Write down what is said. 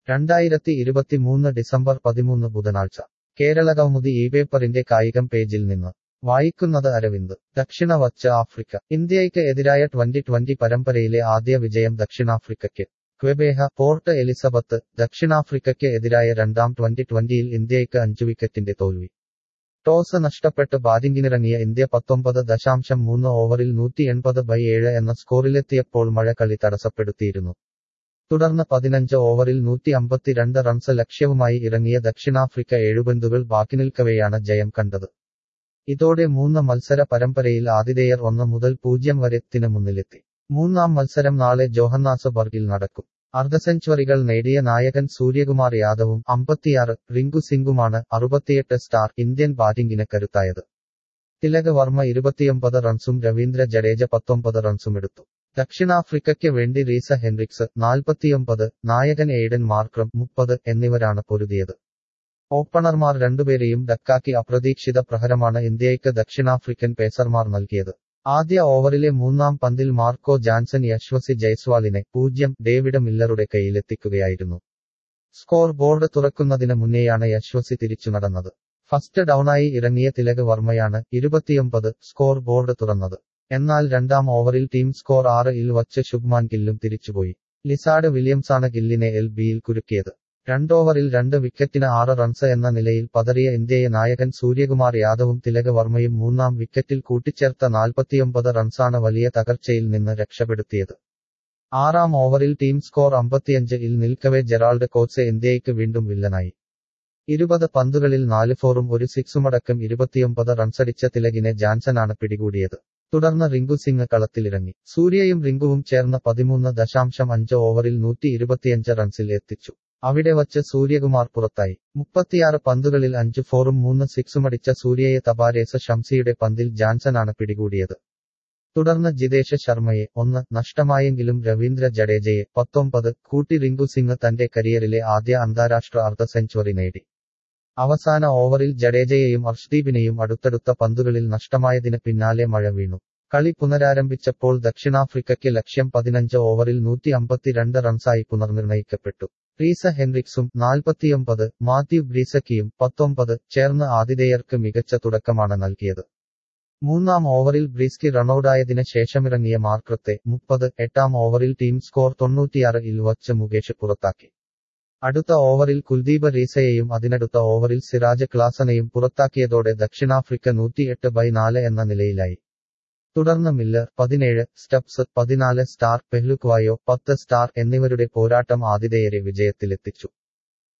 രണ്ടായിരത്തി ഇരുപത്തിമൂന്ന് ഡിസംബർ പതിമൂന്ന് ബുധനാഴ്ച കേരളകൗമുദി ഈ പേപ്പറിന്റെ കായികം പേജിൽ നിന്ന് വായിക്കുന്നത് അരവിന്ദ് ദക്ഷിണ വച്ച ആഫ്രിക്ക ഇന്ത്യയ്ക്ക് എതിരായ ട്വന്റി ട്വന്റി പരമ്പരയിലെ ആദ്യ വിജയം ദക്ഷിണാഫ്രിക്കയ്ക്ക് ക്വെബേഹ പോർട്ട് എലിസബത്ത് ദക്ഷിണാഫ്രിക്കയ്ക്ക് എതിരായ രണ്ടാം ട്വന്റി ട്വന്റിയിൽ ഇന്ത്യയ്ക്ക് അഞ്ചു വിക്കറ്റിന്റെ തോൽവി ടോസ് നഷ്ടപ്പെട്ട് ബാറ്റിംഗിനിറങ്ങിയ ഇന്ത്യ പത്തൊമ്പത് ദശാംശം മൂന്ന് ഓവറിൽ നൂറ്റി എൺപത് ബൈ ഏഴ് എന്ന സ്കോറിലെത്തിയപ്പോൾ മഴ കളി തടസ്സപ്പെടുത്തിയിരുന്നു തുടർന്ന് പതിനഞ്ച് ഓവറിൽ നൂറ്റി അമ്പത്തിരണ്ട് റൺസ് ലക്ഷ്യവുമായി ഇറങ്ങിയ ദക്ഷിണാഫ്രിക്ക ഏഴുപന്തുകൾ ബാക്കി നിൽക്കവെയാണ് ജയം കണ്ടത് ഇതോടെ മൂന്ന് മത്സര പരമ്പരയിൽ ആതിഥേയർ ഒന്ന് മുതൽ പൂജ്യം വരെത്തിന് മുന്നിലെത്തി മൂന്നാം മത്സരം നാളെ ജോഹന്നാസ് ബർഗിൽ നടക്കും അർദ്ധസെഞ്ചുറികൾ നേടിയ നായകൻ സൂര്യകുമാർ യാദവും അമ്പത്തിയാറ് റിങ്കു സിംഗുമാണ് അറുപത്തിയെട്ട് സ്റ്റാർ ഇന്ത്യൻ ബാറ്റിംഗിന് കരുത്തായത് തിലക് വർമ്മ ഇരുപത്തിയൊമ്പത് റൺസും രവീന്ദ്ര ജഡേജ പത്തൊമ്പത് റൺസും എടുത്തു ദക്ഷിണാഫ്രിക്കയ്ക്ക് വേണ്ടി റീസ ഹെൻറിക്സ് നാൽപ്പത്തിയൊമ്പത് നായകൻ എയ്ഡൻ മാർക്രം മുപ്പത് എന്നിവരാണ് പൊരുതിയത് ഓപ്പണർമാർ രണ്ടുപേരെയും ഡക്കാക്കി അപ്രതീക്ഷിത പ്രഹരമാണ് ഇന്ത്യയ്ക്ക് ദക്ഷിണാഫ്രിക്കൻ പേസർമാർ നൽകിയത് ആദ്യ ഓവറിലെ മൂന്നാം പന്തിൽ മാർക്കോ ജാൻസൺ യശ്വസി ജയ്സ്വാളിനെ പൂജ്യം ഡേവിഡ് മില്ലറുടെ കയ്യിലെത്തിക്കുകയായിരുന്നു സ്കോർ ബോർഡ് തുറക്കുന്നതിന് മുന്നേയാണ് യശ്വസി തിരിച്ചു നടന്നത് ഫസ്റ്റ് ഡൌണായി ഇറങ്ങിയ തിലക് വർമ്മയാണ് ഇരുപത്തിയൊമ്പത് സ്കോർ ബോർഡ് തുറന്നത് എന്നാൽ രണ്ടാം ഓവറിൽ ടീം സ്കോർ ആറ് ഇൽ വച്ച് ശുഭ്മാൻ ഗില്ലും തിരിച്ചുപോയി ലിസാഡ് വില്യംസാണ് ഗില്ലിനെ എൽ ബിയിൽ കുരുക്കിയത് രണ്ടോവറിൽ രണ്ട് വിക്കറ്റിന് ആറ് റൺസ് എന്ന നിലയിൽ പതറിയ ഇന്ത്യയെ നായകൻ സൂര്യകുമാർ യാദവും തിലക് വർമ്മയും മൂന്നാം വിക്കറ്റിൽ കൂട്ടിച്ചേർത്ത നാൽപ്പത്തിയൊമ്പത് റൺസാണ് വലിയ തകർച്ചയിൽ നിന്ന് രക്ഷപ്പെടുത്തിയത് ആറാം ഓവറിൽ ടീം സ്കോർ അമ്പത്തിയഞ്ച് ഇൽ നിൽക്കവെ ജെറാൾഡ് കോച്ച് ഇന്ത്യയ്ക്ക് വീണ്ടും വില്ലനായി ഇരുപത് പന്തുകളിൽ നാല് ഫോറും ഒരു സിക്സുമടക്കം ഇരുപത്തിയൊമ്പത് റൺസടിച്ച തിലകിനെ ജാൻസനാണ് പിടികൂടിയത് തുടർന്ന് റിങ്കു സിംഗ് കളത്തിലിറങ്ങി സൂര്യയും റിങ്കുവും ചേർന്ന് പതിമൂന്ന് ദശാംശം അഞ്ച് ഓവറിൽ നൂറ്റി ഇരുപത്തിയഞ്ച് റൺസിൽ എത്തിച്ചു അവിടെ വച്ച് സൂര്യകുമാർ പുറത്തായി മുപ്പത്തിയാറ് പന്തുകളിൽ അഞ്ച് ഫോറും മൂന്ന് സിക്സുമടിച്ച സൂര്യയെ തബാരേസ് ഷംസിയുടെ പന്തിൽ ജാൻസനാണ് പിടികൂടിയത് തുടർന്ന് ജിതേഷ് ശർമ്മയെ ഒന്ന് നഷ്ടമായെങ്കിലും രവീന്ദ്ര ജഡേജയെ പത്തൊമ്പത് കൂട്ടി റിങ്കു സിംഗ് തന്റെ കരിയറിലെ ആദ്യ അന്താരാഷ്ട്ര അർദ്ധ സെഞ്ചുറി നേടി അവസാന ഓവറിൽ ജഡേജയെയും അർഷ്ദീപിനെയും അടുത്തടുത്ത പന്തുകളിൽ നഷ്ടമായതിന് പിന്നാലെ മഴ വീണു കളി പുനരാരംഭിച്ചപ്പോൾ ദക്ഷിണാഫ്രിക്കയ്ക്ക് ലക്ഷ്യം പതിനഞ്ച് ഓവറിൽ നൂറ്റി അമ്പത്തിരണ്ട് റൺസായി പുനർനിർണയിക്കപ്പെട്ടു റീസ ഹെൻറിക്സും നാൽപ്പത്തിയൊമ്പത് മാത്യു ബ്രീസക്കിയും പത്തൊമ്പത് ചേർന്ന് ആതിഥേയർക്ക് മികച്ച തുടക്കമാണ് നൽകിയത് മൂന്നാം ഓവറിൽ ബ്രീസ്കി റണ്ണൌട്ടായതിന് ശേഷമിറങ്ങിയ മാർക്രത്തെ മുപ്പത് എട്ടാം ഓവറിൽ ടീം സ്കോർ തൊണ്ണൂറ്റിയാറ് ഇൽ വച്ച് മുകേഷ് പുറത്താക്കി അടുത്ത ഓവറിൽ കുൽദീപ് റീസയെയും അതിനടുത്ത ഓവറിൽ സിറാജ് ക്ലാസനെയും പുറത്താക്കിയതോടെ ദക്ഷിണാഫ്രിക്ക നൂറ്റിയെട്ട് ബൈ നാല് എന്ന നിലയിലായി തുടർന്ന് മില്ലർ പതിനേഴ് സ്റ്റബ്സ് പതിനാല് സ്റ്റാർ പെഹ്ലുക്വായോ പത്ത് സ്റ്റാർ എന്നിവരുടെ പോരാട്ടം ആതിഥേയരെ വിജയത്തിലെത്തിച്ചു